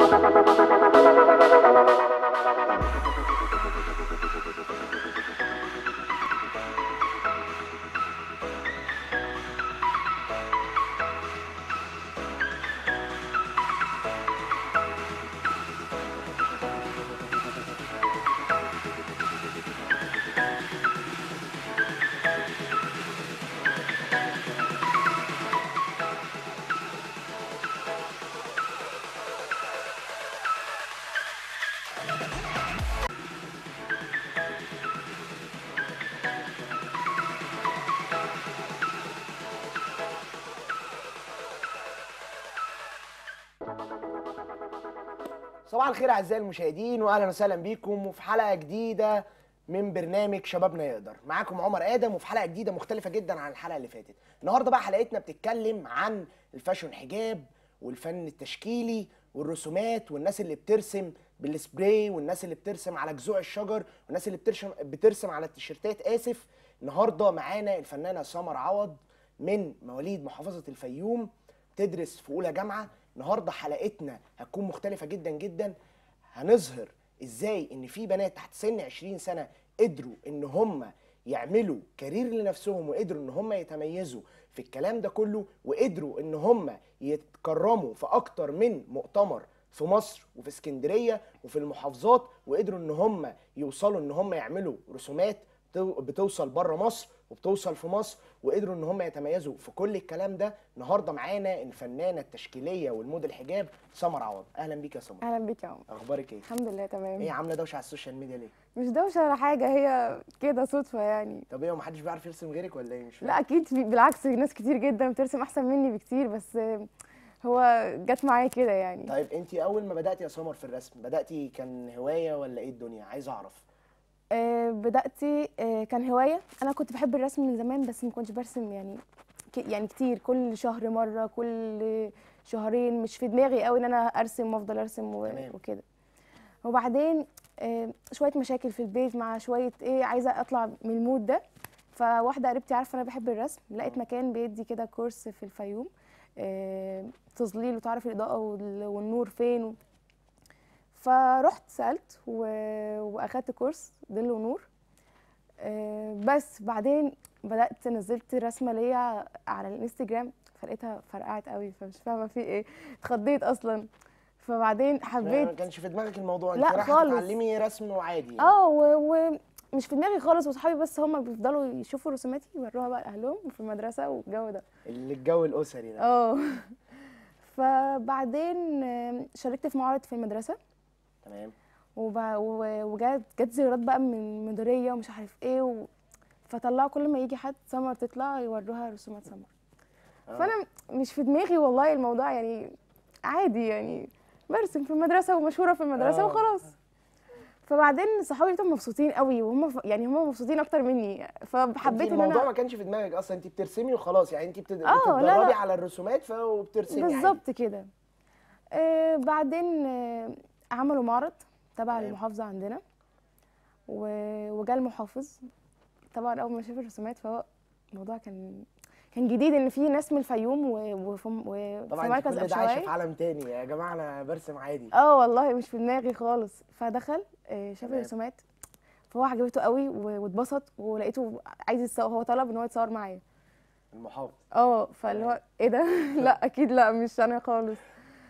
صباح الخير اعزائي المشاهدين واهلا وسهلا بيكم وفي حلقه جديده من برنامج شبابنا يقدر معاكم عمر ادم وفي حلقه جديده مختلفه جدا عن الحلقه اللي فاتت النهارده بقى حلقتنا بتتكلم عن الفاشون حجاب والفن التشكيلي والرسومات والناس اللي بترسم بالسبراي والناس اللي بترسم على جذوع الشجر والناس اللي بترسم بترسم على التيشيرتات اسف النهارده معانا الفنانه سمر عوض من مواليد محافظه الفيوم تدرس في اولى جامعه النهارده حلقتنا هتكون مختلفه جدا جدا هنظهر ازاي ان في بنات تحت سن 20 سنه قدروا ان هم يعملوا كارير لنفسهم وقدروا ان هم يتميزوا في الكلام ده كله وقدروا ان هم يتكرموا في اكتر من مؤتمر في مصر وفي اسكندريه وفي المحافظات وقدروا ان هم يوصلوا ان هم يعملوا رسومات تو- بتوصل بره مصر وبتوصل في مصر وقدروا ان هم يتميزوا في كل الكلام ده النهارده معانا الفنانه التشكيليه والموديل حجاب سمر عوض اهلا بيك يا سمر اهلا بيك يا عمر اخبارك ايه الحمد لله تمام ايه عامله دوشه على السوشيال ميديا ليه مش دوشه ولا حاجه هي كده صدفه يعني طب ايه محدش بيعرف يرسم غيرك ولا ايه مش فاهم. لا اكيد في بالعكس ناس كتير جدا بترسم احسن مني بكتير بس هو جت معايا كده يعني طيب انت اول ما بداتي يا سمر في الرسم بداتي كان هوايه ولا ايه الدنيا عايز اعرف آه بدات آه كان هوايه انا كنت بحب الرسم من زمان بس ما كنتش برسم يعني ك- يعني كتير كل شهر مره كل شهرين مش في دماغي قوي ان انا ارسم وافضل ارسم و- تمام. وكده وبعدين آه شويه مشاكل في البيت مع شويه ايه عايزه اطلع من المود ده فواحده قريبتي عارفه انا بحب الرسم لقيت مكان بيدي كده كورس في الفيوم آه تظليل وتعرف الاضاءه وال- والنور فين و... فرحت سالت و... واخدت كورس ظل ونور آه، بس بعدين بدات نزلت رسمه ليا على الانستجرام فلقيتها فرقعت قوي فمش فاهمه في ايه اتخضيت اصلا فبعدين ما حبيت كانش في دماغك الموضوع انت لا رايحه خالص. تتعلمي رسم وعادي يعني. اه و- ومش في دماغي خالص وصحابي بس هم بيفضلوا يشوفوا رسوماتي يوروها بقى لاهلهم في المدرسه والجو ده اللي الجو الاسري ده اه فبعدين آم، شاركت في معرض في المدرسه تمام وب- و- وجات جت زيارات بقى من المديريه ومش عارف ايه و... فطلعوا كل ما يجي حد سمر تطلع يوروها رسومات سمر آه. فانا مش في دماغي والله الموضوع يعني عادي يعني برسم في المدرسه ومشهوره في المدرسه آه. وخلاص فبعدين صحابي لقيتهم مبسوطين قوي وهم ف... يعني هم مبسوطين اكتر مني فحبيت انت ان الموضوع ما انا كانش في دماغك اصلا انت بترسمي وخلاص يعني انت بتد... آه، لا، بتتدربي لا. على الرسومات ف- وبترسمي عادي. بالظبط كده آه بعدين آه عملوا معرض تبع تمام. المحافظه عندنا و... وجا المحافظ طبعا اول ما شاف الرسومات فهو الموضوع كان كان جديد ان في ناس من الفيوم و... وفي... وفي طبعا انت مركز كل ده عايشه ابشواي في عالم تاني يا جماعه انا برسم عادي اه والله مش في دماغي خالص فدخل آه، شاف تمام. الرسومات فهو عجبته قوي و- واتبسط ولقيته عايز يتصور هو طلب ان هو يتصور معايا المحافظ اه فاللي هو ايه ده لا اكيد لا مش انا خالص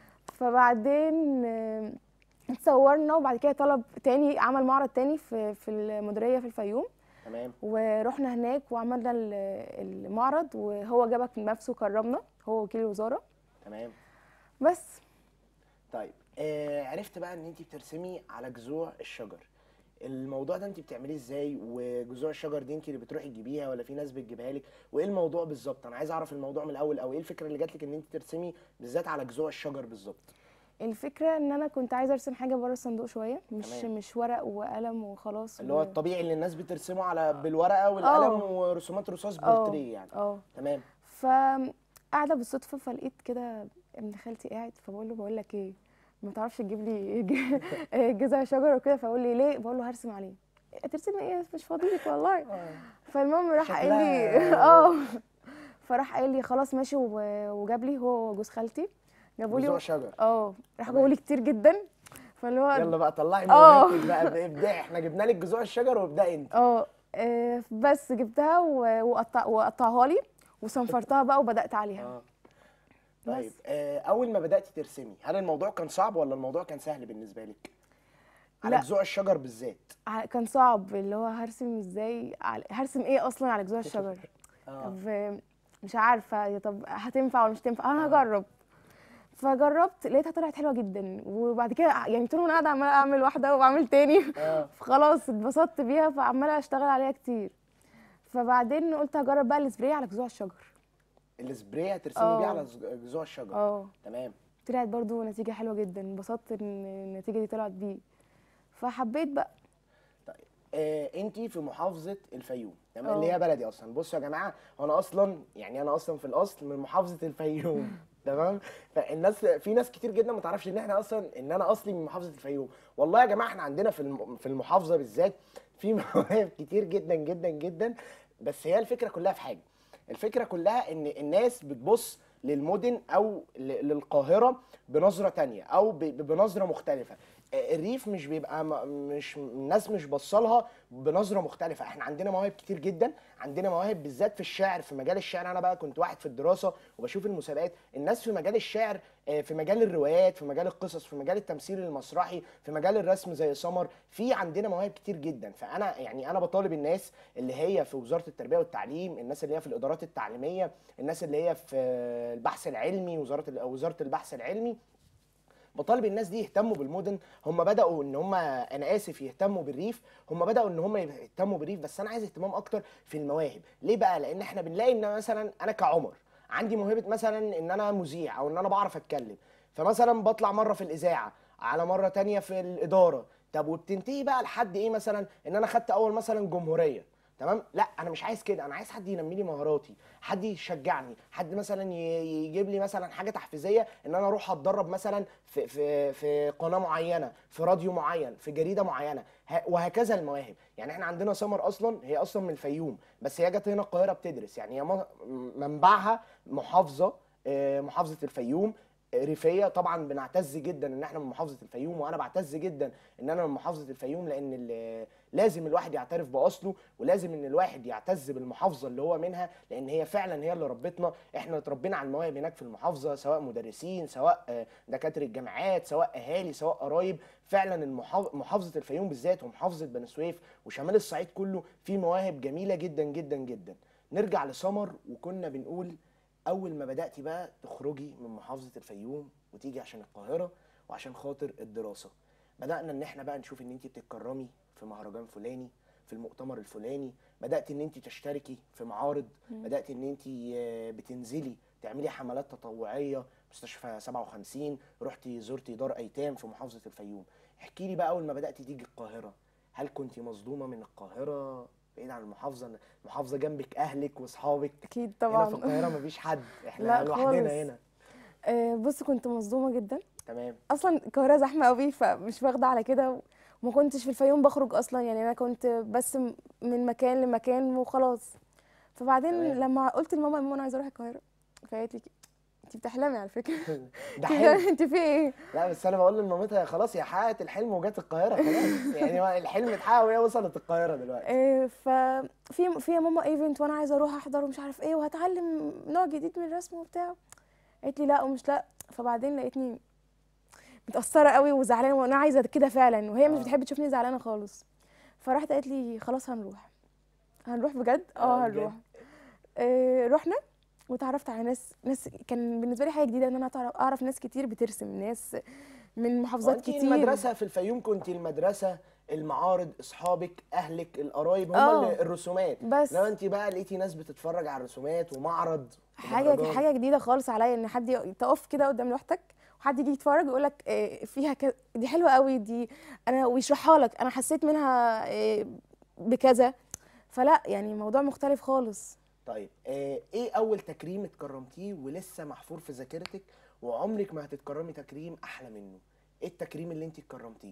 فبعدين آه، اتصورنا وبعد كده طلب تاني عمل معرض تاني في في المديريه في الفيوم تمام ورحنا هناك وعملنا ال- المعرض وهو جابك نفسه كرمنا هو وكيل الوزاره تمام بس طيب آه عرفت بقى ان انت بترسمي على جذوع الشجر الموضوع ده انت بتعمليه ازاي وجذوع الشجر دي انت اللي بتروحي تجيبيها ولا في ناس بتجيبها لك وايه الموضوع بالظبط انا عايز اعرف الموضوع من الاول او ايه الفكره اللي جات لك ان انت ترسمي بالذات على جذوع الشجر بالظبط الفكره ان انا كنت عايزه ارسم حاجه بره الصندوق شويه مش تمام. مش ورق وقلم وخلاص اللي هو و- الطبيعي اللي الناس بترسمه على بالورقه والقلم ورسومات رصاص اه بورتريه يعني اه تمام فقاعده بالصدفه فلقيت كده ابن خالتي قاعد فبقول له بقول لك ايه ما تعرفش تجيب لي ج- جذع شجر وكده فقول لي ليه بقول له هرسم عليه ترسمي ايه مش فاضيلك والله فالمهم راح قايل لي شكلها- اه فراح قايل لي خلاص ماشي و- وجاب لي هو وجوز خالتي جابوا جذوع لي شجر اه راحوا تمام. جابوا لي كتير جدا فاللي هو يلا بقى طلعي آه. موهبتك بقى بابداع احنا جبنا لك جذوع الشجر وابدأي انت اه آه، بس جبتها و- وقطع وقطعها لي وصنفرتها بقى وبدات عليها اه طيب بس. آه اول ما بدأتي ترسمي هل الموضوع كان صعب ولا الموضوع كان سهل بالنسبة لك على لا. جذوع الشجر بالذات ع- كان صعب اللي هو هرسم ازاي على... هرسم ايه اصلا على جذوع الشجر اه طب آه، مش عارفه يا طب هتنفع ولا مش تنفع انا هجرب فجربت لقيتها طلعت حلوه جدا وبعد كده يعني طول ما انا قاعده عماله اعمل واحده وبعمل تاني اه فخلاص اتبسطت بيها فعماله اشتغل عليها كتير فبعدين قلت هجرب بقى السبراي على جذوع الشجر السبراي هترسمي بيه اه. على ز- جذوع الشجر اه تمام طلعت برضو نتيجه حلوه جدا انبسطت ان النتيجه دي طلعت بيه فحبيت بقى طيب آه انت في محافظه الفيوم تمام اه. اللي هي بلدي اصلا بصوا يا جماعه انا اصلا يعني انا اصلا في الاصل من محافظه الفيوم تمام فالناس في ناس كتير جدا ما تعرفش ان احنا اصلا ان انا اصلي من محافظه الفيوم والله يا جماعه احنا عندنا في الم- في المحافظه بالذات في مواهب كتير جدا جدا جدا بس هي الفكره كلها في حاجه الفكره كلها ان الناس بتبص للمدن او ل- للقاهره بنظره تانية او ب- ب- بنظره مختلفه آه، الريف مش بيبقى م- مش الناس مش بصلها بنظره مختلفه احنا عندنا مواهب كتير جدا عندنا مواهب بالذات في الشعر في مجال الشعر انا بقى كنت واحد في الدراسه وبشوف المسابقات الناس في مجال الشعر آه، في مجال الروايات في مجال القصص في مجال التمثيل المسرحي في مجال الرسم زي سمر في عندنا مواهب كتير جدا فانا يعني انا بطالب الناس اللي هي في وزاره التربيه والتعليم الناس اللي هي في الادارات التعليميه الناس اللي هي في آه، البحث العلمي وزاره ال- وزاره البحث العلمي بطالب الناس دي يهتموا بالمدن هم بداوا ان هم انا اسف يهتموا بالريف هم بداوا ان هم يهتموا بالريف بس انا عايز اهتمام اكتر في المواهب ليه بقى لان احنا بنلاقي ان مثلا انا كعمر عندي موهبه مثلا ان انا مذيع او ان انا بعرف اتكلم فمثلا بطلع مره في الاذاعه على مره تانية في الاداره طب وبتنتهي بقى لحد ايه مثلا ان انا خدت اول مثلا جمهوريه تمام لا انا مش عايز كده انا عايز حد ينمي لي مهاراتي حد يشجعني حد مثلا ي- يجيب لي مثلا حاجه تحفيزيه ان انا اروح اتدرب مثلا في في في قناه معينه في راديو معين في جريده معينه ه- وهكذا المواهب يعني احنا عندنا سمر اصلا هي اصلا من الفيوم بس هي جت هنا القاهره بتدرس يعني هي م- منبعها محافظه آه، محافظه الفيوم ريفيه طبعا بنعتز جدا ان احنا من محافظه الفيوم وانا بعتز جدا ان انا من محافظه الفيوم لان ال- لازم الواحد يعترف باصله ولازم ان الواحد يعتز بالمحافظه اللي هو منها لان هي فعلا هي اللي ربتنا احنا اتربينا على المواهب هناك في المحافظه سواء مدرسين سواء آه، دكاتره الجامعات سواء اهالي سواء قرايب فعلا المحاف- محافظه الفيوم بالذات ومحافظه بني سويف وشمال الصعيد كله في مواهب جميله جدا جدا جدا نرجع لسمر وكنا بنقول اول ما بداتي بقى تخرجي من محافظه الفيوم وتيجي عشان القاهره وعشان خاطر الدراسه بدانا ان احنا بقى نشوف ان انت بتتكرمي في مهرجان فلاني في المؤتمر الفلاني بدات ان انت تشتركي في معارض بدات ان انت آه، بتنزلي تعملي حملات تطوعيه مستشفى 57 رحتي زرتي دار ايتام في محافظه الفيوم احكي لي بقى اول ما بداتي تيجي القاهره هل كنت مصدومه من القاهره بعيد عن المحافظه المحافظه جنبك اهلك واصحابك اكيد هنا طبعا في القاهره مفيش حد احنا لا لوحدنا خالص. هنا آه، بص كنت مصدومه جدا تمام اصلا القاهره زحمه قوي فمش واخده على كده وما كنتش في الفيوم بخرج اصلا يعني انا كنت بس م- من مكان لمكان وخلاص فبعدين تمام. لما قلت لماما يا ماما انا عايزه اروح القاهره فقالت لي انت بتحلمي على فكره ده انت حلم انت في ايه لا بس انا بقول لمامتها خلاص هي حققت الحلم وجت القاهره خلاص يعني هو الحلم اتحقق وهي وصلت القاهره دلوقتي آه، ففي في يا ماما ايفنت وانا عايزه اروح احضر ومش عارف ايه وهتعلم نوع جديد من الرسم وبتاع قالت لي لا ومش لا فبعدين لقيتني متأثرة قوي وزعلانة وانا عايزة كده فعلا وهي مش آه. بتحب تشوفني زعلانة خالص فراحت قالت لي خلاص هنروح هنروح بجد آه، اه بجد. هنروح آه رحنا وتعرفت على ناس ناس كان بالنسبة لي حاجة جديدة ان انا أتعرف- اعرف ناس كتير بترسم ناس من محافظات وانت كتير المدرسه في الفيوم كنت المدرسه المعارض اصحابك اهلك القرايب هم آه. اللي الرسومات بس لو انت بقى لقيتي ناس بتتفرج على الرسومات ومعرض حاجه ومهرجان. حاجه جديده خالص عليا ان حد ي- تقف كده قدام لوحدك وحد يجي يتفرج ويقول لك فيها ك... دي حلوه قوي دي انا ويشرحها لك انا حسيت منها آه، بكذا فلا يعني موضوع مختلف خالص طيب آه ايه اول تكريم اتكرمتيه ولسه محفور في ذاكرتك وعمرك ما هتتكرمي تكريم احلى منه ايه التكريم اللي انت اتكرمتيه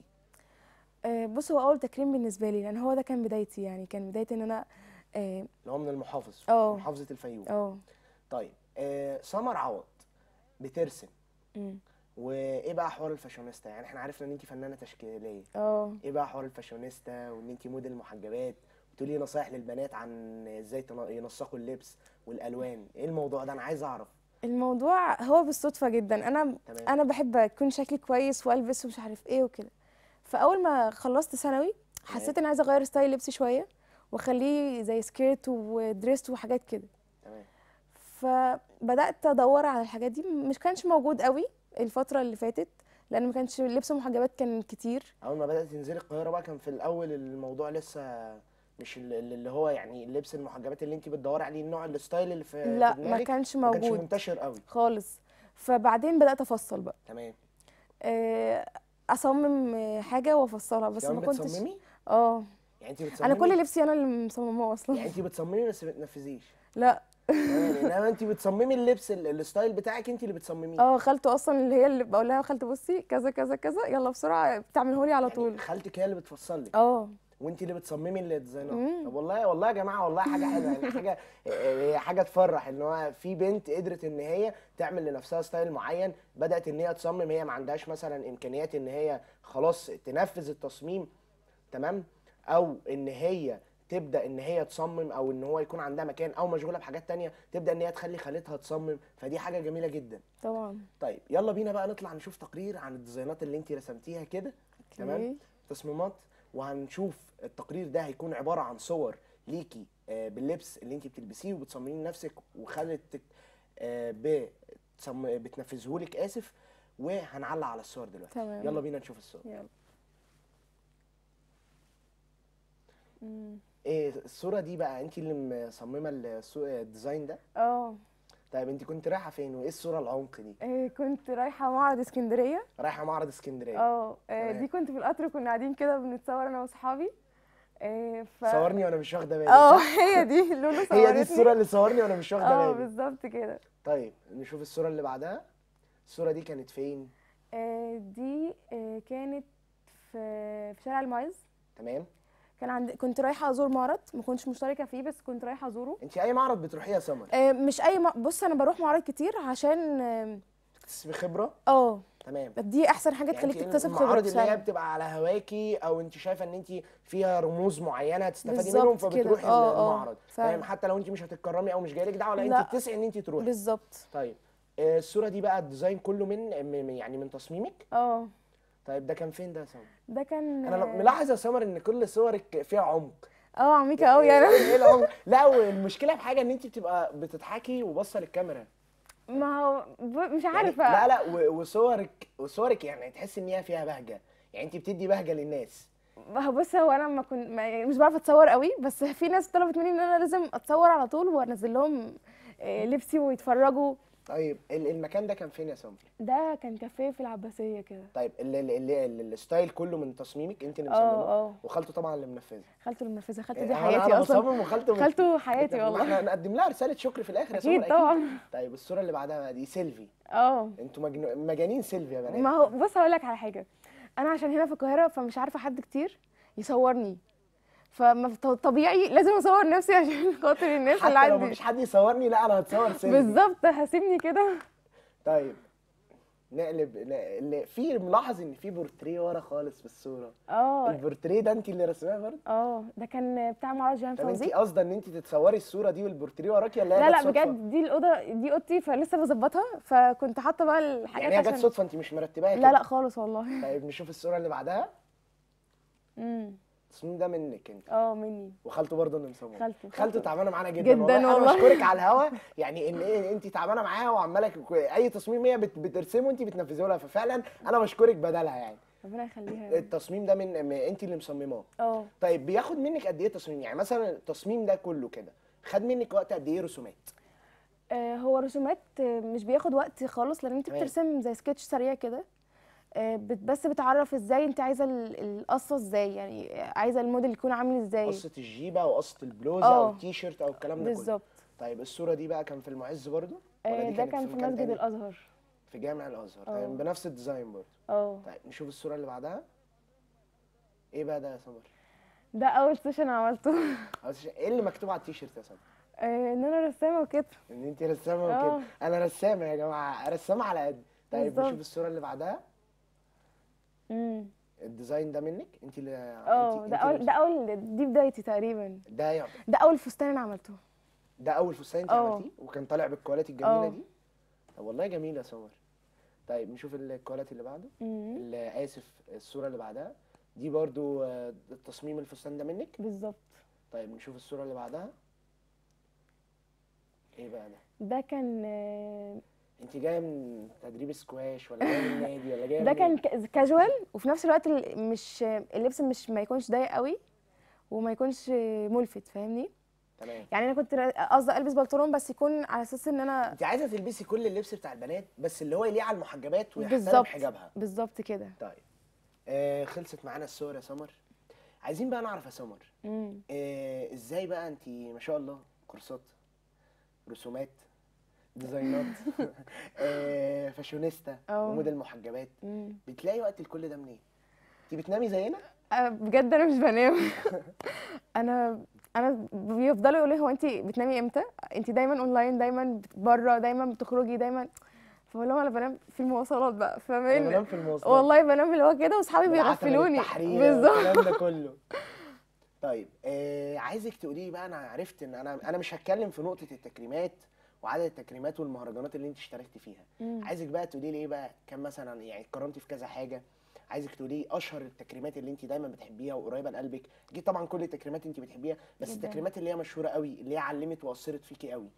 آه، بص هو اول تكريم بالنسبه لي لان هو ده كان بدايتي يعني كان بدايه ان انا اه اللي هو من المحافظ اه. محافظه الفيوم اه طيب آه سمر عوض بترسم مم. وايه بقى حوار الفاشونيستا يعني احنا عرفنا ان انت فنانه تشكيليه اه ايه بقى حوار الفاشونيستا وان انت موديل محجبات وتقولي نصايح للبنات عن ازاي تن- ينسقوا اللبس والالوان ايه الموضوع ده انا عايز اعرف الموضوع هو بالصدفه جدا انا تمام انا بحب اكون شكلي كويس والبس ومش عارف ايه وكده فاول ما خلصت ثانوي حسيت اني عايزه اغير ستايل لبسي شويه واخليه زي سكيرت ودريس وحاجات كده تمام فبدات ادور على الحاجات دي مش كانش موجود قوي الفتره اللي فاتت لان ما كانش لبس محجبات كان كتير اول ما بدات تنزلي القاهره بقى كان في الاول الموضوع لسه مش ال- ال- اللي هو يعني اللبس المحجبات اللي انت بتدوري عليه النوع الستايل اللي في لا في ما دماغك كانش ما كانش موجود منتشر قوي خالص فبعدين بدات افصل بقى تمام آه، اصمم آه، حاجه وافصلها بس كمان ما كنتش بتصممي اه يعني انت بتصممي انا كل لبسي انا اللي مصمماه اصلا يعني انت بتصممي بس ما بتنفذيش لا تمام انما انت بتصممي اللبس ال- الستايل بتاعك انت اللي بتصمميه اه خالته اصلا اللي هي اللي بقول لها خالته بصي كذا كذا كذا يلا بسرعه بتعمله لي على يعني طول خالتك هي اللي بتفصل لك اه وانت اللي بتصممي الديزاينات مم. طب والله والله يا جماعه والله حاجه حلوه يعني حاجه هي حاجه تفرح ان هو في بنت قدرت ان هي تعمل لنفسها ستايل معين بدات ان هي تصمم هي ما عندهاش مثلا امكانيات ان هي خلاص تنفذ التصميم تمام او ان هي تبدا ان هي تصمم او ان هو يكون عندها مكان او مشغوله بحاجات تانية تبدا ان هي تخلي خالتها تصمم فدي حاجه جميله جدا طبعا طيب يلا بينا بقى نطلع نشوف تقرير عن الديزاينات اللي انت رسمتيها كده تمام اوكي. تصميمات وهنشوف التقرير ده هيكون عباره عن صور ليكي آه، باللبس اللي انت بتلبسيه وبتصمميه لنفسك وخالتك آه، بتصم- بتنفذهولك اسف وهنعلق على الصور دلوقتي تمام. يلا بينا نشوف الصور يلا مم. ايه الصوره دي بقى انت اللي مصممه السو- الديزاين ده اه طيب انت كنت رايحه فين وايه الصوره العمق دي إيه، كنت رايحه معرض اسكندريه رايحه معرض اسكندريه اه آه، تمام. دي كنت في القطر كنا قاعدين كده بنتصور انا واصحابي إيه، ف صورني وانا مش واخده بالي اه صح؟ هي دي لولو صورتني هي دي الصوره اللي صورني وانا مش واخده اه بالي بالظبط كده طيب نشوف الصوره اللي بعدها الصوره دي كانت فين آه، دي آه، كانت في في شارع المعز تمام كان عندي كنت رايحه ازور معرض ما كنتش مشتركه فيه بس كنت رايحه ازوره انت اي معرض بتروحيه يا سمر آه، مش اي م... بص انا بروح معارض كتير عشان آه، تكتسبي خبره اه تمام دي احسن حاجه يعني تخليك انت تكتسب خبره المعارض اللي هي فعلا. بتبقى على هواكي او انت شايفه ان انت فيها رموز معينه تستفادي بالظبط منهم كده. فبتروحي اه، اه، المعرض فعلا. فاهم حتى لو انت مش هتتكرمي او مش جايلك دعوه لا لا. انت بتسعي ان انت تروحي بالظبط طيب آه، الصوره دي بقى الديزاين كله من من- يعني من تصميمك اه طيب ده كان فين ده يا سمر ده كان انا لو- آه، ملاحظ يا سمر ان كل صورك فيها عمق اه عميقه قوي يعني ايه إيه العمق لا والمشكله في حاجه ان انت بتبقى بتضحكي وباصه للكاميرا ما هو ب... مش يعني عارفه لا لا و- وصورك وصورك يعني تحس ان هي فيها بهجه يعني انت بتدي بهجه للناس ما هو بص هو انا ما كنت ما يعني مش بعرف اتصور قوي بس في ناس طلبت مني ان انا لازم اتصور على طول وانزل لهم آه، لبسي ويتفرجوا طيب ال- المكان ده كان فين يا سمر ده كان كافيه في العباسيه كده طيب ال- ال- ال- ال- الستايل كله من تصميمك انت اللي اه مصممه اه وخالته طبعا اللي منفذه خالته المنفذه خالته إيه، دي أنا- حياتي انا اصلا بصمم وخالته بت- خالته حياتي بت- ما والله احنا نقدم لها رساله شكر في الاخر يا سمر اكيد طبعا طيب الصوره اللي بعدها بقى دي سيلفي اه انتوا مجنو... مجانين سيلفي يا بنات ما هو بص هقول لك على حاجه انا عشان هنا في القاهره فمش عارفه حد كتير يصورني فطبيعي لازم اصور نفسي عشان خاطر الناس اللي حتى لو عندي مفيش حد يصورني لا انا هتصور سيلفي بالظبط هسيبني كده طيب نقلب ن- اللي في ملاحظ ان في بورتريه ورا خالص في الصوره اه البورتريه ده انت اللي رسماه برضه اه ده كان بتاع معرض جيهان طب انت فوزي قصده ان انت تتصوري الصوره دي والبورتريه وراكي ولا هي لا جت لا صدفة؟ بجد دي الاوضه دي اوضتي فلسه بظبطها فكنت حاطه بقى الحاجات يعني هي جت عشان صدفه انت مش مرتباها لا كده. لا خالص والله طيب نشوف الصوره اللي بعدها امم التصميم ده منك انت اه مني وخالته برضه اللي مصممه خالته. خالته تعبانه معانا جدا جداً والله, والله. انا بشكرك على الهوا يعني ان ايه انت تعبانه معاها وعماله ك- اي تصميم هي بت- بترسمه انت بتنفذه لها ففعلا انا بشكرك بدلها يعني ربنا يخليها التصميم ده من من- انت اللي مصمماه اه طيب بياخد منك قد ايه تصميم يعني مثلا التصميم ده كله كده خد منك وقت قد ايه رسومات آه، هو رسومات آه، مش بياخد وقت خالص لان انت تمام. بترسم زي سكتش سريع كده آه، بت- بس بتعرف ازاي انت عايزه ال- القصه ازاي يعني آه، عايزه الموديل يكون عامل ازاي قصه الجيبه او قصه البلوزه اه. او التيشيرت او الكلام ده كله بالظبط طيب الصوره دي بقى كان في المعز برضو ولا آه، دي ده كانت كان في مكان مسجد تاني؟ الازهر في جامع الازهر اه. طيب بنفس الديزاين برضو اه طيب نشوف الصوره اللي بعدها ايه بقى ده يا سمر ده اول سيشن عملته عاوز- ايه اللي مكتوب على التيشيرت يا سمر آه، ان انا رسامه وكده ان انت رسامه اه. وكده انا رسامه يا جماعه رسامه على قد طيب بالظبط. نشوف الصوره اللي بعدها امم الديزاين ده منك انت اللي اه انت- ده انت اول اللي- ده اول دي بدايتي تقريبا ده يعتبر ده اول فستان انا عملته ده اول فستان انت اه. عملتيه وكان طالع بالكواليتي الجميله اه. دي طب والله جميله يا سمر طيب نشوف الكواليتي اللي بعده امم اللي اسف الصوره اللي بعدها دي برضو آه، التصميم الفستان ده منك بالظبط طيب نشوف الصوره اللي بعدها ايه بقى ده ده كان آه، انت جايه من تدريب سكواش ولا جايه من نادي ولا جايه ده منين؟ كان ك- كاجوال وفي نفس الوقت ال- مش اللبس مش ما يكونش ضيق قوي وما يكونش ملفت فاهمني تمام يعني انا كنت را- قصدي البس بنطلون بس يكون على اساس ان انا انت عايزه تلبسي كل اللبس بتاع البنات بس اللي هو يليق على المحجبات ويحترم بالظبط حجابها بالظبط كده طيب آه خلصت معانا الصور يا سمر عايزين بقى نعرف يا سمر امم آه ازاي بقى انت ما شاء الله كورسات رسومات ديزاينات آه فاشونيستا اه. وموديل محجبات امم بتلاقي وقت لكل ده منين انت بتنامي زينا أه، بجد انا مش بنام انا انا بيفضلوا يقولوا لي هو انت بتنامي امتى انت دايما اونلاين دايما بره دايما بتخرجي دايما فبقول لهم انا بنام في المواصلات بقى انا فاهمين بنام في المواصلات والله بنام اللي هو كده واصحابي بالعتبة بيغفلوني للتحرير بالظبط والكلام ده كله طيب آه عايزك تقولي لي بقى انا عرفت ان انا انا مش هتكلم في نقطه التكريمات وعدد التكريمات والمهرجانات اللي انت اشتركتي فيها مم. عايزك بقى تقولي لي ايه بقى كان مثلا يعني اتكرمتي في كذا حاجه عايزك تقولي لي اشهر التكريمات اللي انت دايما بتحبيها وقريبه لقلبك اكيد طبعا كل التكريمات انت بتحبيها بس جداً. التكريمات اللي هي مشهوره قوي اللي هي علمت واثرت فيكي قوي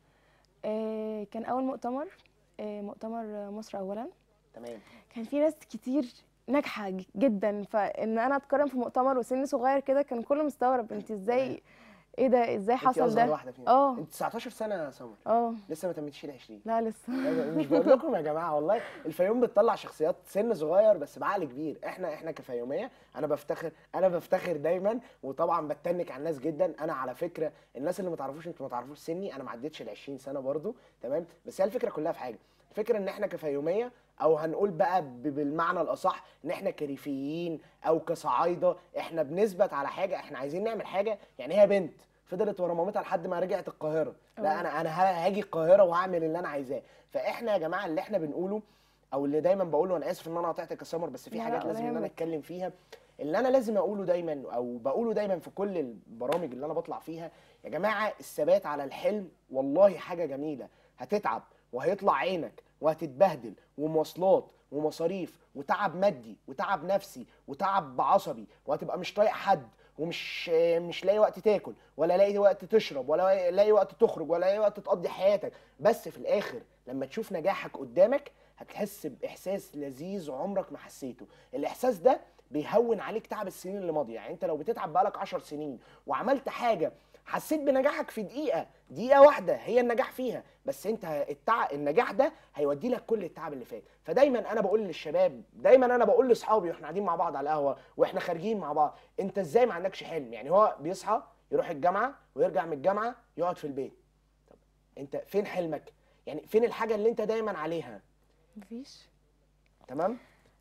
آه، كان اول مؤتمر آه، مؤتمر مصر اولا تمام كان في ناس كتير ناجحه ج- جدا فان انا اتكرم في مؤتمر وسن صغير كده كان كله مستغرب انت ازاي ايه ده ازاي انت حصل اصغر ده واحده فينا اه انت 19 سنه يا سمر اه لسه ما تمتيش ال 20 لا لسه مش بقول لكم يا جماعه والله الفيوم بتطلع شخصيات سن صغير بس بعقل كبير احنا احنا كفيوميه انا بفتخر انا بفتخر دايما وطبعا بتنك على الناس جدا انا على فكره الناس اللي ما تعرفوش انتوا ما تعرفوش سني انا ما عدتش ال 20 سنه برضو تمام بس هي الفكره كلها في حاجه الفكره ان احنا كفيوميه او هنقول بقى ب- بالمعنى الاصح ان احنا كريفيين او كصعايده احنا بنثبت على حاجه احنا عايزين نعمل حاجه يعني هي بنت فضلت ورا مامتها لحد ما رجعت القاهره لا أوه. انا انا ه- هاجي القاهره وهعمل اللي انا عايزاه فاحنا يا جماعه اللي احنا بنقوله او اللي دايما بقوله انا اسف ان انا قطعتك يا سمر بس في لا، حاجات لا، لازم ولا ان انا يهمك. اتكلم فيها اللي انا لازم اقوله دايما او بقوله دايما في كل البرامج اللي انا بطلع فيها يا جماعه الثبات على الحلم والله حاجه جميله هتتعب وهيطلع عينك وهتتبهدل ومواصلات ومصاريف وتعب مادي وتعب نفسي وتعب عصبي وهتبقى مش طايق حد ومش مش لاقي وقت تاكل ولا لاقي وقت تشرب ولا لاقي وقت تخرج ولا لاقي وقت تقضي حياتك بس في الاخر لما تشوف نجاحك قدامك هتحس باحساس لذيذ عمرك ما حسيته الاحساس ده بيهون عليك تعب السنين اللي ماضيه يعني انت لو بتتعب بقالك 10 سنين وعملت حاجه حسيت بنجاحك في دقيقه دقيقه واحده هي النجاح فيها بس انت التع... النجاح ده هيودي لك كل التعب اللي فات فدايما انا بقول للشباب دايما انا بقول لاصحابي واحنا قاعدين مع بعض على القهوه واحنا خارجين مع بعض انت ازاي ما عندكش حلم يعني هو بيصحى يروح الجامعه ويرجع من الجامعه يقعد في البيت طب انت فين حلمك يعني فين الحاجه اللي انت دايما عليها مفيش تمام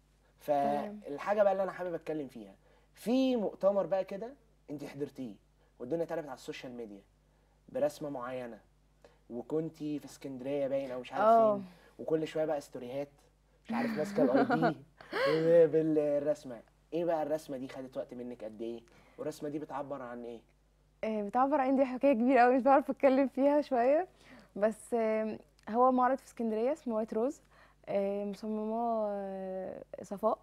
تمام. فالحاجه بقى اللي انا حابب اتكلم فيها في مؤتمر بقى كده انت حضرتيه والدنيا اتقلبت على السوشيال ميديا برسمه معينه وكنتي في اسكندريه باين او مش عارف اه. فين وكل شويه بقى ستوريهات مش عارف ماسكه الاي دي بالرسمه ايه بقى الرسمه دي خدت وقت منك قد ايه والرسمه دي بتعبر عن ايه آه، بتعبر عن دي حكايه كبيره قوي مش بعرف اتكلم فيها شويه بس آه، هو معرض في اسكندريه اسمه وايت روز آه، مصمماه آه، صفاء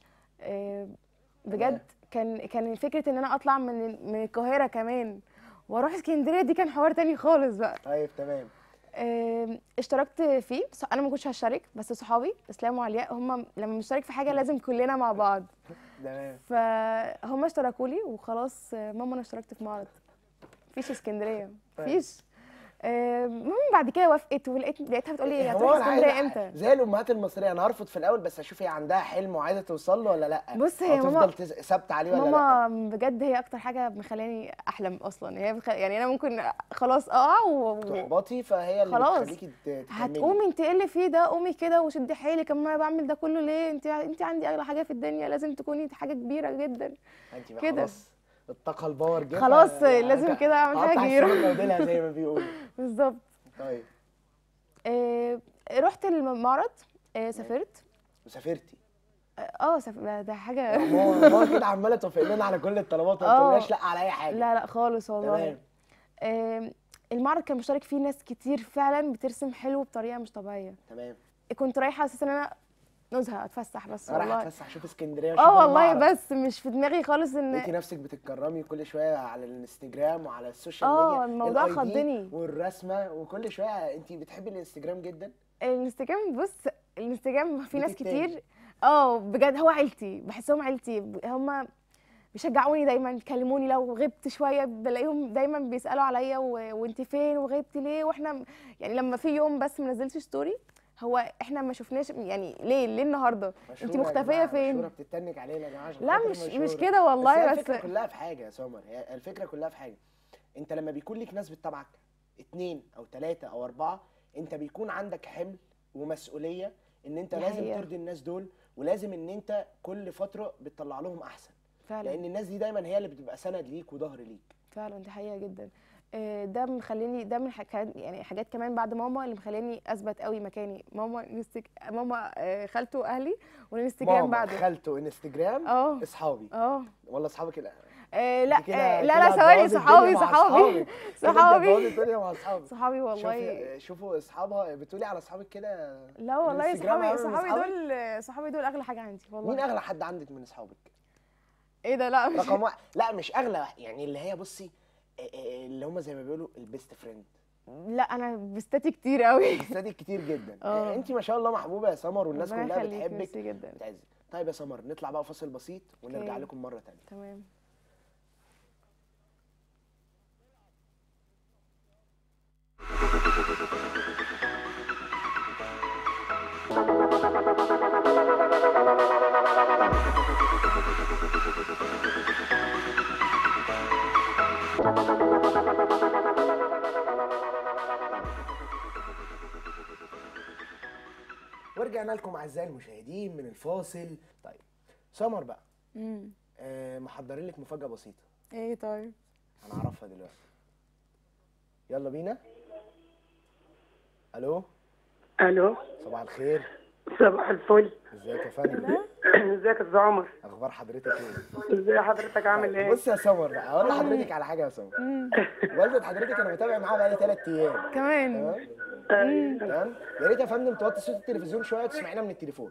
آه، بجد كان كان فكره ان انا اطلع من من القاهره كمان واروح اسكندريه دي كان حوار تاني خالص بقى طيب تمام آه، اشتركت فيه ص- انا ما كنتش هشترك بس صحابي اسلام وعلياء هم لما بنشترك في حاجه لازم كلنا مع بعض تمام فهم اشتركوا لي وخلاص آه، ماما انا اشتركت في معرض مفيش اسكندريه طيب. مفيش آه، المهم بعد كده وافقت ولقيت لقيتها بتقول لي هو هتروحي أنا عايز اسكندريه أ- امتى زي الامهات المصريه انا هرفض في الاول بس اشوف هي عندها حلم وعايزه توصل له ولا لا بص هي أو ماما تفضل تز- ثابته عليه ولا لا ماما بجد هي اكتر حاجه مخلاني احلم اصلا هي بتخ... يعني انا ممكن خلاص اقع و... و... تحبطي فهي اللي خلاص. بتخليكي ت- تكملي هتقومي انت ايه اللي فيه ده قومي كده وشدي حيلك اما انا بعمل ده كله ليه انت انت عندي اغلى حاجه في الدنيا لازم تكوني حاجه كبيره جدا انت بقى كده. خلاص الطاقه الباور جه خلاص ف- لازم كده اعمل حاجه هقطع كبيره السمكة وديلها زي ما بيقولوا بالظبط طيب آه، رحت المعرض آه سافرت وسافرتي اه سف... ده ده حاجه ماما ماما كده عماله توافق لنا على كل الطلبات ما آه. بتقولناش لا على اي حاجه لا لا خالص والله تمام آم، المعرض كان مشترك فيه ناس كتير فعلا بترسم حلو بطريقه مش طبيعيه تمام كنت رايحه اساسا ان انا نزهه اتفسح بس انا رايح والله اتفسح اشوف اسكندريه واشوف اه والله المعرض. بس مش في دماغي خالص لقيتي ان نفسك بتتكرمي كل شويه على الانستجرام وعلى السوشيال آه، ميديا الموضوع ال ID خضني. والرسمه وكل شويه انت بتحبي الانستجرام جدا الانستجرام بص الانستجرام في ناس بتتاجر. كتير اه بجد هو عيلتي بحسهم عيلتي هم بيشجعوني دايما يكلموني لو غبت شويه بلاقيهم دايما بيسالوا عليا و... وانت فين وغبتي ليه واحنا يعني لما في يوم بس ما نزلتش ستوري هو احنا ما شفناش يعني ليه ليه النهارده انت مشهورة يا مختفيه جماعة، فين مشهوره بتتنك علينا يا جماعه عشان لا خاطر مش مش مشهورة. كده والله هي بس, الفكره كلها في حاجه يا سمر هي الفكره كلها في حاجه انت لما بيكون ليك ناس بتتابعك اتنين او تلاته او اربعه انت بيكون عندك حمل ومسؤوليه ان انت دي لازم حقيقة. ترضي الناس دول ولازم ان انت كل فتره بتطلع لهم احسن فعلا لان الناس دي دايما هي اللي بتبقى سند ليك وظهر ليك فعلا دي حقيقه جدا آه، ده مخليني ده من حاجات يعني حاجات كمان بعد ماما اللي مخليني اثبت قوي مكاني ماما انستج... ماما آه، خالته واهلي والانستجرام ماما بعده خالته انستجرام اه اصحابي اه ولا اصحابك لا آه، لا كده- آه، كده لا لا ثواني هتبوظي صحابي الدنيا مع صحابي أصحابك. كده انت هتبوظي صحابي الدنيا مع اصحابك صحابي والله شوفي شوفوا اصحابها بتقولي على اصحابك كده لا والله الانستجرام صحابي أهم من صحابي أصحابك؟ دول صحابي دول اغلى حاجه عندي مين والله اغلى حد عندك من اصحابك ايه ده لا مش رقم واحد لا مش اغلى واحد، يعني اللي هي بصي آه، آه، اللي هم زي ما بيقولوا البيست فريند لا انا بستاتي كتير قوي بتساعدك كتير جدا آه. انت ما شاء الله محبوبه يا سمر والناس ربنا كلها يخليك، بتحبك ميرسي جدا بتعزك طيب يا سمر نطلع بقى فاصل بسيط ونرجع أوكي. لكم مره تانية تمام ورجعنا لكم اعزائي المشاهدين من الفاصل طيب سمر بقى امم آه محضرين لك مفاجاه بسيطه ايه طيب انا اعرفها دلوقتي يلا بينا الو الو صباح الخير صباح الفل ازيك يا فندم ازيك يا استاذ عمر اخبار حضرتك ايه ازي حضرتك عامل ايه بص يا سمر بقى اقول لحضرتك على حاجه يا سمر والده حضرتك انا بتابع معاها بقالي ثلاث ايام كمان تمام تمام يا ريت يا فندم توطي صوت التلفزيون شويه وتسمعينا من التليفون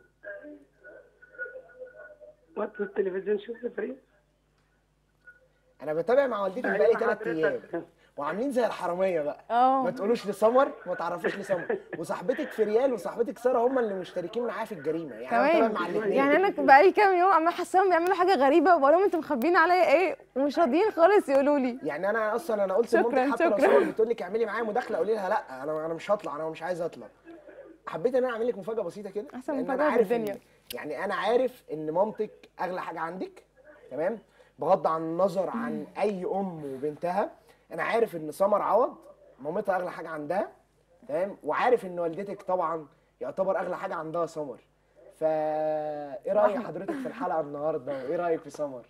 وقت التلفزيون شوف فريق انا بتابع مع والدتي بقالي ثلاث ايام وعاملين زي الحراميه بقى اه ما تقولوش لسمر ما تعرفوش لسمر وصاحبتك فريال وصاحبتك ساره هم اللي مشتركين معايا في الجريمه يعني انا كمان بتابع مع الاثنين يعني انا بقالي كام يوم عمال حاساهم بيعملوا حاجه غريبه وبقول لهم انتوا مخبيين عليا ايه ومش راضيين خالص يقولوا لي يعني انا اصلا انا قلت شكراً، لمامتك حتى لو شكراً. سمر بتقول لك اعملي معايا مداخله قولي لها لا انا انا مش هطلع انا مش عايز اطلع حبيت ان انا اعمل لك مفاجاه بسيطه كده أحسن لأن مفاجأة أنا في عارف الدنيا. إن يعني انا عارف ان مامتك اغلى حاجه عندك تمام بغض عن النظر عن اي ام وبنتها انا عارف ان سمر عوض مامتها اغلى حاجه عندها تمام وعارف ان والدتك طبعا يعتبر اغلى حاجه عندها سمر فا ايه راي حضرتك في الحلقه النهارده وايه رايك في سمر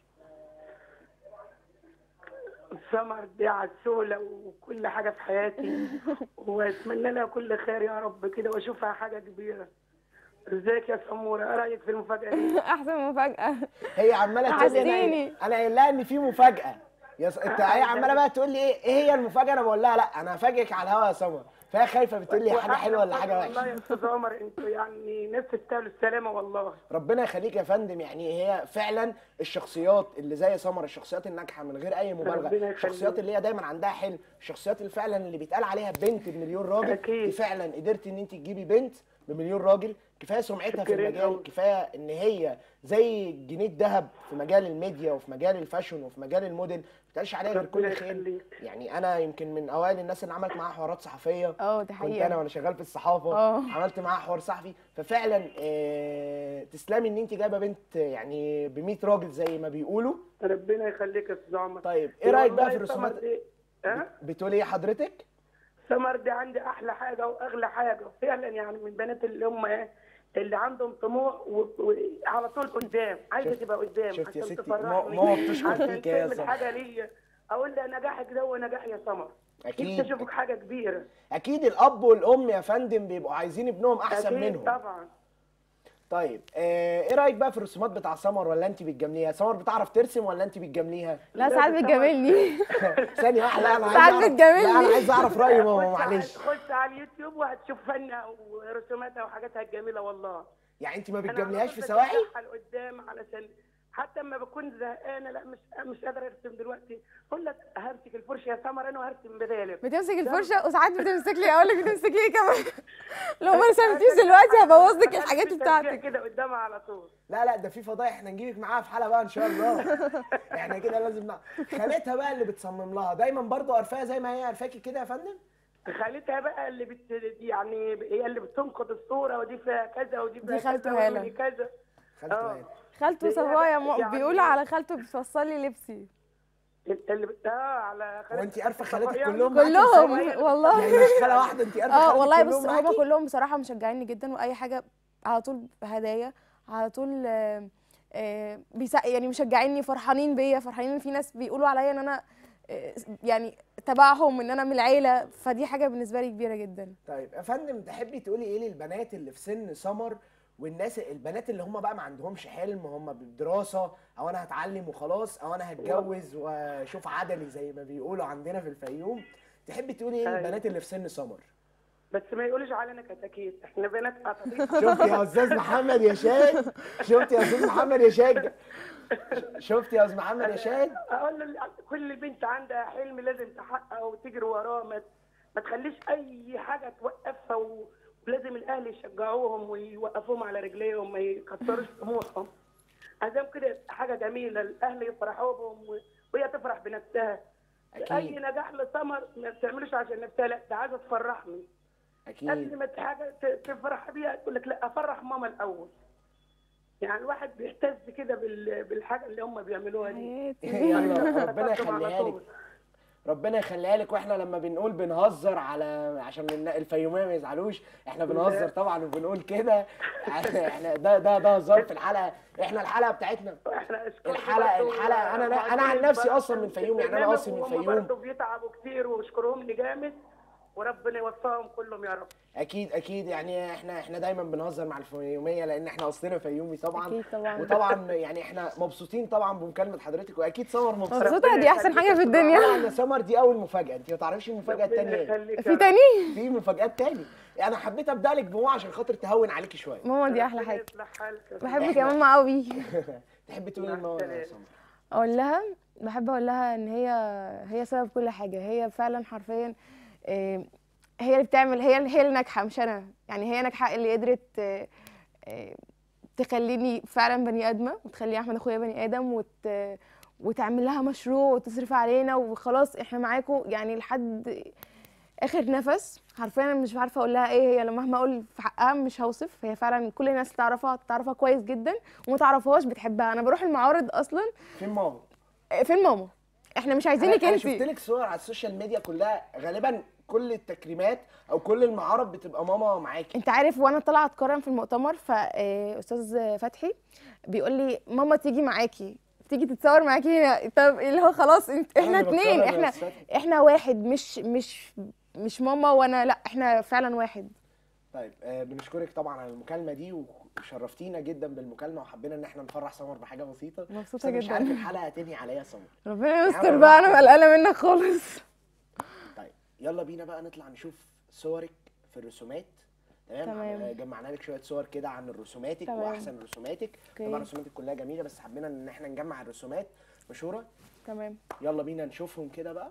سمر دي عسولة وكل حاجة في حياتي واتمنى لها كل خير يا رب كده واشوفها حاجة كبيرة ازيك يا سمورة ايه رأيك في المفاجأة دي؟ احسن مفاجاه هي عماله تقول لي حسيني. انا انا قايل لها ان في مفاجاه يا س... انت هي عماله بقى تقول لي ايه ايه هي المفاجاه انا بقول لها لا انا هفاجئك على الهوا يا سمر فهي خايفه بتقول لي حاجه حلوه ولا حاجه والله وحشه يا استاذ عمر انتوا يعني ناس تستاهلوا السلامة والله ربنا يخليك يا فندم يعني هي فعلا الشخصيات اللي زي سمر الشخصيات الناجحه من غير اي ربنا مبالغه يخليك. الشخصيات اللي هي دايما عندها حلم الشخصيات اللي فعلا اللي بيتقال عليها بنت بمليون راجل أكيد. دي فعلا قدرتي ان انت تجيبي بنت بمليون راجل كفايه سمعتها في شكراً المجال أوي. كفايه ان هي زي جنيه ذهب في مجال الميديا وفي مجال الفاشن وفي مجال الموديل ما بتقالش عليها غير ربنا كل خير يخليك. يعني انا يمكن من اوائل الناس اللي عملت معاها حوارات صحفيه اه دي كنت انا حقيقه وانا شغال في الصحافه اه. عملت معاها حوار صحفي ففعلا آه تسلمي ان انت جايبه بنت يعني ب 100 راجل زي ما بيقولوا ربنا يخليك يا استاذ عمر طيب ايه رايك بقى في والله سمر الرسومات دي- ها؟ بتقولي ايه حضرتك سمر دي عندي احلى حاجه واغلى حاجه فعلا يعني من بنات اللي هم ايه اللي عندهم طموح وعلى طول قدام عايزه شفت- تبقى قدام شفت يا عشان ستي؟ تفرحني. ما- ماما بتشكر عشان فيك يا تعمل سمر. حاجه ليا اقول لها نجاحك ده هو نجاح يا سمر أكيد. نفسي اشوفك حاجه كبيره اكيد الاب والام يا فندم بيبقوا عايزين ابنهم احسن أكيد منهم طبعا طيب آه، ايه رايك بقى في الرسومات بتاع سمر ولا انت بتجامليها سمر بتعرف ترسم ولا انت بتجامليها لا ساعات بتجاملني ثانيه واحده لا انا عايز ساعات اعرف بتجاملني. لا انا عايز اعرف راي ماما خش على- معلش خش على اليوتيوب وهتشوف فنها ورسوماتها وحاجاتها الجميله والله يعني انت ما أنا بتجامليهاش في عملت سواحل بفتحها لقدام علشان حتى لما بكون زهقانه لا مش مش قادره ارسم دلوقتي اقول لك همسك الفرشه يا سمر انا وهرسم بدالك بتمسك الفرشه وساعات بتمسك لي اقول لك بتمسكي ايه كمان لو ما رسمتيش دلوقتي هبوظ لك الحاجات في بتاعتك تشجيع كده قدامها على طول لا لا ده في فضايح احنا نجيبك معاها في حلقه بقى ان شاء الله احنا كده لازم نع... خالتها بقى اللي بتصمم لها دايما برضو قرفاها زي ما هي قرفاكي كده يا فندم خالتها بقى اللي بت يعني هي اللي بتنقد الصوره ودي فيها كذا ودي فيها دي خالته كذا هالة. ودي كذا خالته آه. هاني. خالته هي صبايا بقى م- يعني- بيقولوا على خالته بتفصل لي لبسي اللي بت... اه على هو انت عارفه خالاتك يعني كلهم معاكي كلهم مساوي؟ والله يعني مش خاله واحده انت عارفه اه خالاتك والله كلهم بص هما معاكي؟ كلهم بصراحه مشجعيني جدا واي حاجه على طول هدايا على طول آه، آه، بيسا يعني مشجعيني فرحانين بيا فرحانين ان في ناس بيقولوا عليا ان انا آه، يعني تبعهم ان انا من العيله فدي حاجه بالنسبه لي كبيره جدا طيب يا فندم تحبي تقولي ايه للبنات اللي في سن سمر والناس البنات اللي هم بقى ما عندهمش حلم هم بالدراسه او انا هتعلم وخلاص او انا هتجوز واشوف عدلي زي ما بيقولوا عندنا في الفيوم تحبي تقولي ايه أيوة. للبنات اللي في سن سمر بس ما يقولوش علينا كتاكيت احنا بنات قطاطيف شفت يا استاذ محمد يا شاد شفت يا استاذ محمد يا شاد شفت يا استاذ محمد يا شاد اقول له كل بنت عندها حلم لازم تحققه وتجري وراه ما ما تخليش اي حاجه توقفها و... ولازم الاهل يشجعوهم ويوقفوهم على رجليهم ما يكسروش طموحهم عشان كده حاجه جميله الاهل يفرحوا بهم و... وهي تفرح بنفسها أكيد. اي نجاح لسمر ما بتعملوش عشان نفسها لا ده عايزه تفرحني قبل اكيد ما حاجه ت- تفرح بيها تقول لك لا افرح ماما الاول يعني الواحد بيهتز كده بال... بالحاجه اللي هم بيعملوها دي حياتي يلا ربنا تقدم على يخليها لك طول. ربنا يخليها لك واحنا لما بنقول بنهزر على عشان النا- الفيوميه ما يزعلوش احنا بنهزر طبعا وبنقول كده احنا ده ده ده هزار في الحلقه احنا الحلقه بتاعتنا احنا أشكرك الحلقة- برضو الحلقة أنا- ومعجبين أنا عن نفسي برضو أصلاً من الفيوم، يعني أنا بالبرنامج أصلي من وهم الفيوم. برضو بيتعبوا كتير واشكرهم لي جامد وربنا يوفقهم كلهم يا رب اكيد اكيد يعني احنا احنا دايما بنهزر مع الفيوميه لان احنا اصلنا فيومي طبعا أكيد طبعاً. وطبعا يعني احنا مبسوطين طبعا بمكالمه حضرتك واكيد سمر مبسوطه مبسوطه دي احسن حاجه في الدنيا طبعا يا سمر دي اول مفاجاه انت ما تعرفيش المفاجاه ربنا الثانيه ايه يخليك يا في رب. تاني في مفاجات تاني انا حبيت ابدا لك بموع عشان خاطر تهون عليكي شويه ماما دي احلى ربنا حاجه يصلح حالك يا رب. بحبك يا ماما قوي تحبي تقولي مع لماما يا السلامة. سمر اقول لها بحب اقول لها ان هي هي سبب كل حاجه هي فعلا حرفيا آه، هي اللي بتعمل هي هي اللي ناجحه مش انا يعني هي ناجحه اللي قدرت آه، آه، تخليني فعلا بني ادمه وتخلي احمد اخويا بني ادم وت وتعمل لها مشروع وتصرف علينا وخلاص احنا معاكم يعني لحد اخر نفس حرفيا انا مش عارفه اقول لها ايه هي لما مهما اقول في حقها مش هوصف هي فعلا كل الناس تعرفها تعرفها كويس جدا وما تعرفهاش بتحبها انا بروح المعارض اصلا فين ماما آه، فين ماما احنا مش عايزينك انا شفت انت لك صور على السوشيال ميديا كلها غالبا كل التكريمات او كل المعارض بتبقى ماما معاكي انت عارف وانا طالعه اتكرم في المؤتمر فاستاذ فتحي بيقول لي ماما تيجي معاكي تيجي تتصور معاكي هنا طب اللي هو خلاص انت احنا اللي بتكرم اتنين يا احنا أستاذ فتحي. احنا واحد مش مش مش ماما وانا لا احنا فعلا واحد طيب آه بنشكرك طبعا على المكالمه دي وشرفتينا جدا بالمكالمه وحبينا ان احنا نفرح سمر بحاجه بسيطه بس مبسوطه أنا مش عارف جدا الحلقه هتنهي عليا يا سمر ربنا يستر عمل بقى انا واحد. قلقانه منك خالص طيب يلا بينا بقى نطلع نشوف صورك في الرسومات تمام تمام. آه، جمعنا لك شويه صور كده عن رسوماتك تمام. واحسن رسوماتك اوكي. طبعا رسوماتك كلها جميله بس حبينا ان احنا نجمع الرسومات مشهوره تمام يلا بينا نشوفهم كده بقى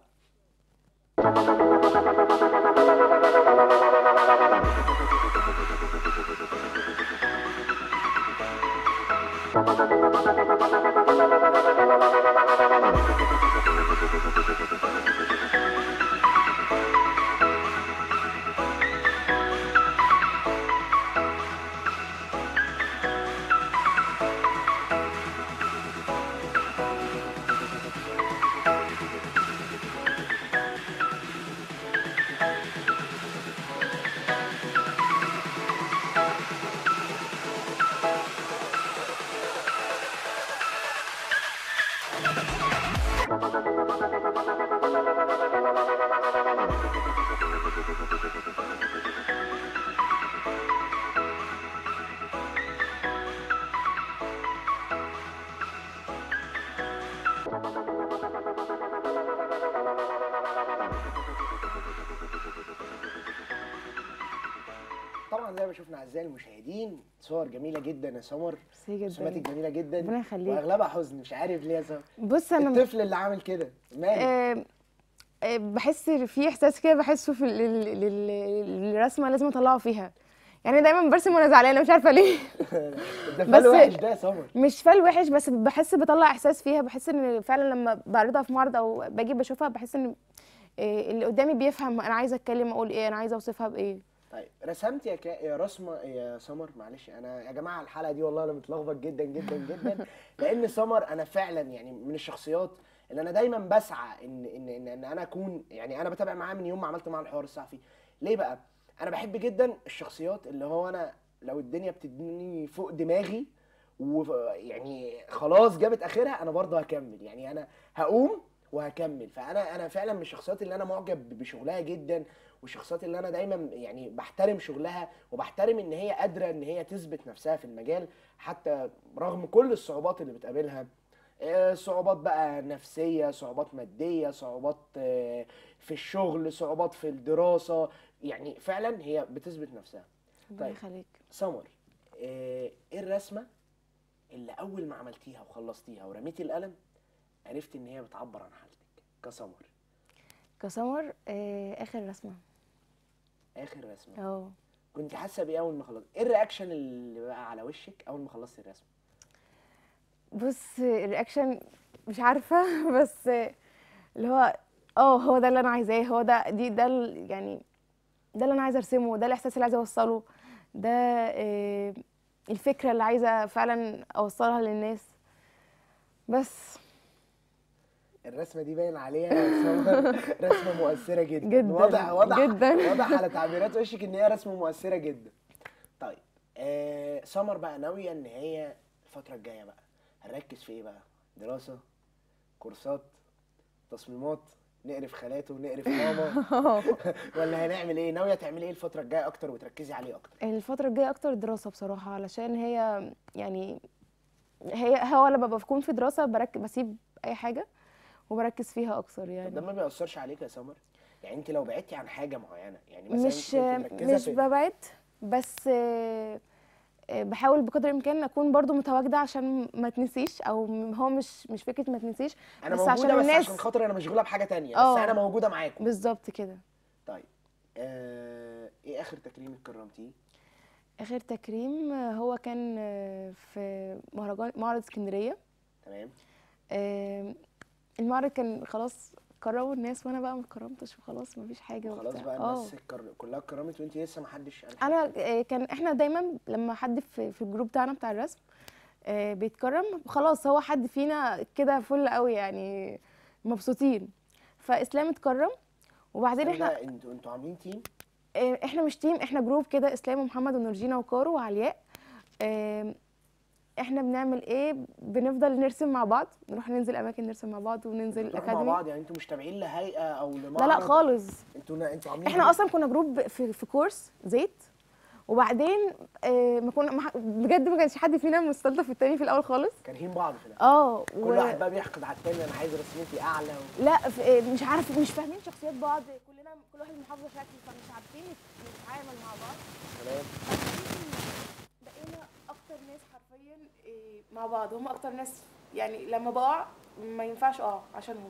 زي ما شفنا اعزائي المشاهدين صور جميله جدا يا سمر ميرسي رسوماتك جدا جميله جدا ربنا يخليك. واغلبها حزن مش عارف ليه يا سمر بص انا الطفل اللي عامل كده ماله آه، آه، بحس في احساس كده بحسه في ال- ال- ال- الرسمه لازم اطلعه فيها يعني دايما برسم وانا زعلانه مش عارفه ليه ده بس- فال وحش ده يا سمر مش فال وحش بس بحس بطلع احساس فيها بحس ان فعلا لما بعرضها في معرض او باجي بشوفها بحس ان آه، اللي قدامي بيفهم انا عايزه اتكلم اقول ايه انا عايزه اوصفها بايه طيب رسمت يا كا... يا رسمه يا سمر معلش انا يا جماعه الحلقه دي والله انا متلخبط جدا جدا جدا لان سمر انا فعلا يعني من الشخصيات اللي انا دايما بسعى ان ان ان, إن انا اكون يعني انا بتابع معاه من يوم ما عملت معاه الحوار الصحفي ليه بقى انا بحب جدا الشخصيات اللي هو انا لو الدنيا بتديني فوق دماغي ويعني خلاص جابت اخرها انا برضه هكمل يعني انا هقوم وهكمل فانا انا فعلا من الشخصيات اللي انا معجب بشغلها جدا والشخصيات اللي انا دايما يعني بحترم شغلها وبحترم ان هي قادره ان هي تثبت نفسها في المجال حتى رغم كل الصعوبات اللي بتقابلها آه، صعوبات بقى نفسيه صعوبات ماديه صعوبات آه، في الشغل صعوبات في الدراسه يعني فعلا هي بتثبت نفسها ربنا طيب. يخليك سمر آه، ايه الرسمه اللي اول ما عملتيها وخلصتيها ورميتي القلم عرفتي ان هي بتعبر عن حالتك كسمر كسمر آه، اخر رسمه اخر رسمه اه كنت حاسه بايه اول ما خلصت ايه الرياكشن اللي بقى على وشك اول ما خلصتي الرسمه بص الرياكشن مش عارفه بس اللي هو اه هو ده اللي انا عايزاه هو ده دي ده ال- يعني ده اللي انا عايزه ارسمه ده الاحساس اللي عايزه اوصله ده آه، الفكره اللي عايزه فعلا اوصلها للناس بس الرسمه دي باين عليها يا سمر رسمه مؤثره جدا جداً، واضح واضح جداً. واضح على تعبيرات وشك ان هي رسمه مؤثره جدا طيب آه سمر بقى ناويه ان هي الفتره الجايه بقى هنركز في ايه بقى دراسه كورسات تصميمات نقرف خالاته ونقرف ماما ولا هنعمل ايه ناويه تعملي ايه الفتره الجايه اكتر وتركزي عليه اكتر الفتره الجايه اكتر دراسه بصراحه علشان هي يعني هي هو لما بكون في دراسه بركز بسيب اي حاجه وبركز فيها اكتر طب ده يعني ما بيأثرش عليك يا سمر يعني انت لو بعدتي عن حاجه معينه يعني مثلا مش انت كنت مركزة مش في- ببعد بس آه، آه، بحاول بقدر الامكان اكون برضو متواجده عشان ما تنسيش او م- هو مش مش فكره ما تنسيش انا بس موجوده عشان بس الناس عشان خاطر انا مشغوله بحاجه تانية بس اه. انا موجوده معاكم بالظبط كده طيب آه ايه اخر تكريم اتكرمتيه اخر تكريم آه، هو كان آه، في مهرجان معرض اسكندريه تمام آه، المعرض كان خلاص كرموا الناس وانا بقى ما اتكرمتش وخلاص مفيش حاجه خلاص وبتاع. بقى اه الناس اتكر- كلها اتكرمت وانت لسه ما حدش قال حاجة. انا آه، كان احنا دايما لما حد في, في الجروب بتاعنا بتاع الرسم آه، بيتكرم خلاص هو حد فينا كده فل قوي يعني مبسوطين فاسلام اتكرم وبعدين استنى، احنا ده انتوا انتوا عاملين تيم آه، احنا مش تيم احنا جروب كده اسلام ومحمد ونورجينا وكارو وعلياء آه، احنا بنعمل ايه بنفضل نرسم مع بعض نروح ننزل اماكن نرسم مع بعض وننزل بتروحوا مع الاكاديمي بعض يعني انتوا مش تابعين لهيئه او لمعرض لا لا خالص انتوا نا- انتوا عاملين احنا جروب؟ اصلا كنا جروب في, في كورس زيت وبعدين آه ما كنا ما ح- بجد ما كانش حد فينا مستلطف التاني في الاول خالص كارهين بعض في الاخر اه كل و... واحد بقى بيحقد على التاني انا عايز رسمتي اعلى و... لا ف- آه، مش عارف مش فاهمين شخصيات بعض كلنا كل واحد محافظه شكل فمش عارفين نت- نتعامل مع بعض تمام بقينا اكتر ناس حرفيا آه، مع بعض هم اكتر ناس يعني لما بقع ما ينفعش اقع عشانهم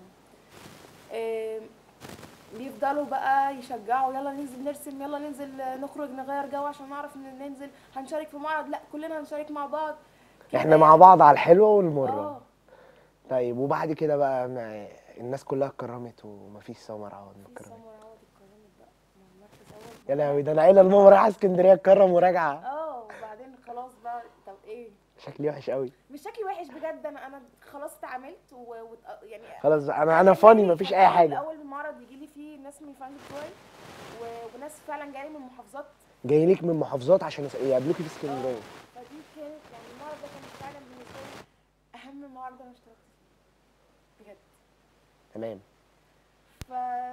آه، بيفضلوا بقى يشجعوا يلا ننزل نرسم يلا ننزل نخرج نغير جو عشان نعرف ان ننزل هنشارك في معرض لا كلنا هنشارك مع بعض كده احنا مع بعض على الحلوه والمره اه طيب وبعد كده بقى مع- الناس كلها اتكرمت ومفيش سمر عوض ما اتكرمت سمر عوض اتكرمت بقى مع مركز اول يا لهوي ده انا قايله لماما رايحه اسكندريه اتكرم وراجعه اه وبعدين خلاص بقى طب ايه شكلي وحش قوي مش شكلي وحش بجد انا انا خلاص اتعاملت و... و... يعني خلاص بقى انا انا فاني مفيش اي حاجه الاول المعرض يجي لي فيه ناس من فانج بتوعي و... وناس فعلا جايه من محافظات جاي لك من محافظات عشان يس- يقابلوكي في اسكندريه فدي كانت يعني المعرض ده كان فعلا بالنسبه لي اهم معرض انا اشتركت فيه بجد تمام ف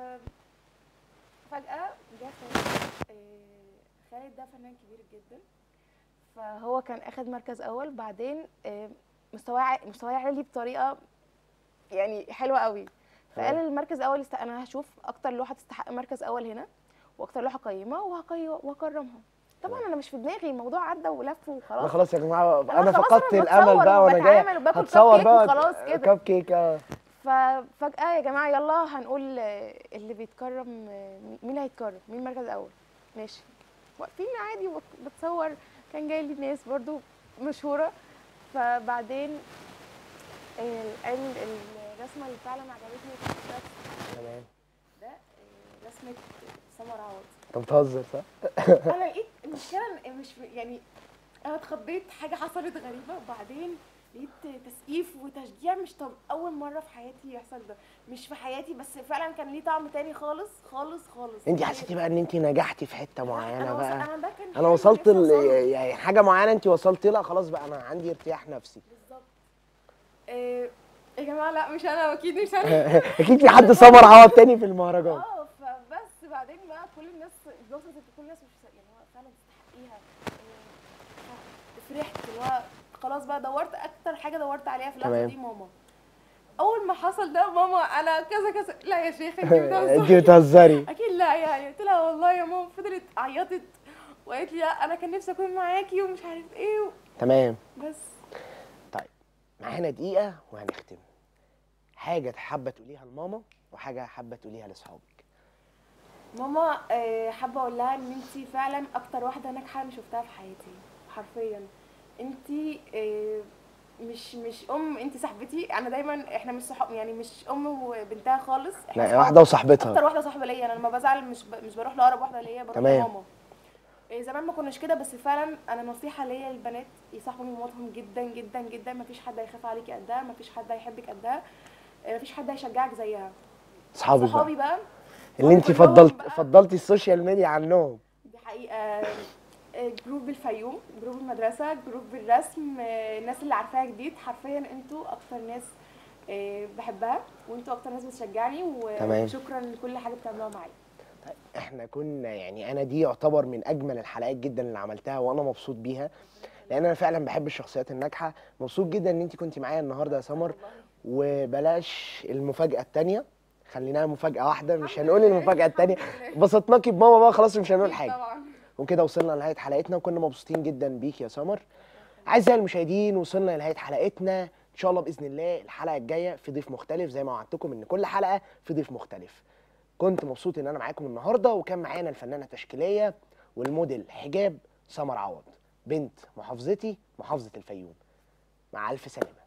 فجأة جه خالد آه، خالد ده فنان كبير جدا فهو كان اخد مركز اول بعدين آه، مستواه ع- مستواه عالي بطريقه يعني حلوه قوي فقال تمام. المركز اول است... انا هشوف اكتر لوحه تستحق مركز اول هنا واكتر لوحه قيمه وهقي... وهكرمها طبعا انا مش في دماغي الموضوع عدى ولف انا وخلاص خلاص يا جماعه أنا انا خلاص فقدت أنا الامل بتصور بقى وانا جاي وبتعامل وباكل كب هتصور كيك بقى وخلاص كده. كاب كيك اه ففجأة يا جماعة يلا هنقول آه، اللي بيتكرم آه، مين اللي هيتكرم مين المركز الأول ماشي واقفين عادي وبت- بتصور كان جاي لي ناس برضو مشهورة فبعدين ال- ال- الرسمة اللي فعلا عجبتني كانت بتاعت تمام ده آه، رسمة سمر عوض انت بتهزر صح؟ انا لقيت المشكله إن مش يعني انا اتخضيت حاجه حصلت غريبه وبعدين لقيت تسقيف وتشجيع مش طب اول مره في حياتي يحصل ده مش في حياتي بس فعلا كان ليه طعم تاني خالص خالص خالص انت حسيتي بقى ان انت نجحتي في حته أنا معينه وص- بقى انا ده كان انا حلم وصلت نفسي ل... أوصله. يعني حاجه معينه انت وصلت لها خلاص بقى انا عندي ارتياح نفسي بالظبط إيه يا جماعه لا مش انا اكيد مش انا اكيد في حد سمر عوض تاني في المهرجان اه فبس بعدين بقى كل الناس اتبسطت وكل الناس مش يعني هو فعلا تستحقيها إيه، فرحت اللي هو خلاص بقى دورت اكتر حاجه دورت عليها في اللحظه تمام. دي ماما اول ما حصل ده ماما انا كذا كذا لا يا شيخ انت انت بتهزري بتهزري اكيد لا يعني قلت لها والله يا ماما فضلت عيطت وقالت لي لا انا كان نفسي اكون معاكي ومش عارف ايه و- تمام بس طيب معانا دقيقه وهنختم حاجه حابه تقوليها لماما وحاجه حابه تقوليها لاصحابك ماما آه، حابه اقول لها ان انت فعلا اكتر واحده ناجحه انا شفتها في حياتي حرفيا انت مش مش ام انت صاحبتي انا دايما احنا مش صحاب يعني مش ام وبنتها خالص احنا لا صحاب. واحده وصاحبتها اكتر واحده صاحبه ليا انا لما بزعل مش ب... مش بروح لاقرب واحده ليا بروح تمام. لماما إيه، زمان ما كناش كده بس فعلا انا نصيحه ليا للبنات يصاحبوا ماماتهم جدا جدا جدا ما فيش حد هيخاف عليكي قدها ما فيش حد هيحبك قدها ما فيش حد هيشجعك زيها اصحابك صحابي بقى بقى اللي انت كلهم فضلت بقى- فضلتي السوشيال ميديا عنهم دي حقيقة آه، جروب الفيوم جروب المدرسة جروب الرسم آه، الناس اللي عارفاها جديد حرفيا انتوا اكتر ناس آه، بحبها وانتوا اكتر ناس بتشجعني تمام. وشكرا لكل حاجة بتعملوها معايا احنا كنا يعني انا دي يعتبر من اجمل الحلقات جدا اللي عملتها وانا مبسوط بيها لان انا فعلا بحب الشخصيات الناجحه مبسوط جدا ان انت كنت معايا النهارده يا سمر وبلاش المفاجاه التانية خليناها مفاجاه واحده مش هنقول المفاجاه التانية بسطناكي بماما بقى خلاص مش هنقول حاجه طبعا وكده وصلنا لنهايه حلقتنا وكنا مبسوطين جدا بيك يا سمر اعزائي المشاهدين وصلنا لنهايه حلقتنا ان شاء الله باذن الله الحلقه الجايه في ضيف مختلف زي ما وعدتكم ان كل حلقه في ضيف مختلف كنت مبسوط ان انا معاكم النهارده وكان معانا الفنانه التشكيليه والموديل حجاب سمر عوض بنت محافظتي محافظه الفيوم مع الف سلامه